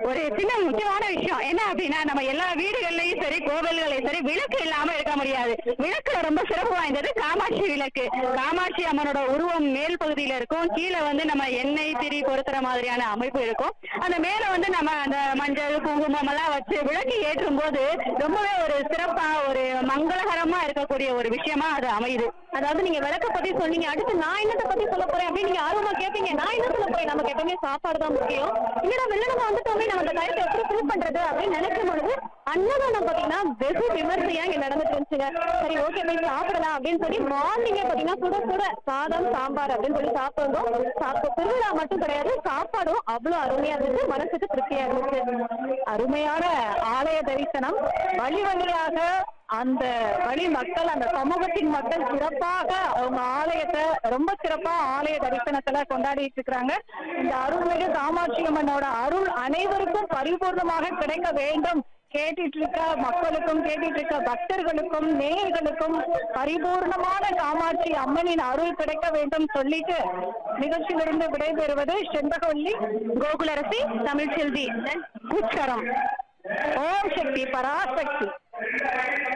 ஒரு சின்ன முக்கியமான விஷயம் என்ன அப்படின்னா நம்ம எல்லா வீடுகள்லயும் சரி கோவில்களையும் சரி விளக்கு இல்லாம இருக்க முடியாது விளக்குல ரொம்ப சிறப்பு வாய்ந்தது காமாட்சி விளக்கு காமாட்சி அம்மனோட உருவம் மேல் பகுதியில இருக்கும் கீழே வந்து நம்ம எண்ணெய் திரி பொருத்துற மாதிரியான அமைப்பு இருக்கும் அந்த மேல வந்து நம்ம அந்த மஞ்சள் குங்குமம் எல்லாம் வச்சு விளக்கு ஏற்றும் போது ரொம்பவே ஒரு சிறப்பா ஒரு மங்களகரமா இருக்கக்கூடிய ஒரு விஷயமா அது அமையுது அதாவது நீங்க விளக்க பத்தி சொன்னீங்க அடுத்து நான் என்னத்த பத்தி சொல்ல போறேன் அப்படின்னு நீங்க ஆர்வமா கேட்பீங்க நான் என்ன சொல்ல போறேன் நமக்கு எப்பவுமே சாப்பாடு தான் முக்கியம் இல்லடா வெள்ளனமா வந்துட்டோமே நம்ம அந்த டயத்தை எப்படி ஃபில் பண்றது அப்படின்னு நினைக்கும் பொழுது அன்னதானம் பாத்தீங்கன்னா வெகு விமர்சையா இங்க நடந்துட்டு இருந்துச்சுங்க சரி ஓகே போய் சாப்பிடலாம் அப்படின்னு சொல்லி மார்னிங்கே பாத்தீங்கன்னா சுட சுட சாதம் சாம்பார் அப்படின்னு சொல்லி சாப்பிடுறோம் சாப்பிட்டு திருவிழா மட்டும் கிடையாது சாப்பாடும் அவ்வளவு அருமையா இருந்துச்சு மனசுக்கு திருப்தியா இருந்துச்சு அருமையான ஆலய தரிசனம் வழி வழியாக அந்த வழி மக்கள் அந்த சமூகத்தின் மக்கள் சிறப்பாக அவங்க ஆலயத்தை ரொம்ப சிறப்பா ஆலய தரிசனத்துல கொண்டாடிட்டு இருக்கிறாங்க இந்த அருள்மிகு காமாட்சி அம்மனோட அருள் அனைவருக்கும் பரிபூர்ணமாக கிடைக்க வேண்டும் கேட்டுட்டு இருக்க மக்களுக்கும் கேட்டுட்டு இருக்க பக்தர்களுக்கும் நேயர்களுக்கும் பரிபூர்ணமான காமாட்சி அம்மனின் அருள் கிடைக்க வேண்டும் சொல்லிட்டு நிகழ்ச்சியிலிருந்து விடைபெறுவது செண்பகவல்லி கோகுலரசி தமிழ்ச்செல்வி உச்சரம் ஓம் சக்தி பராசக்தி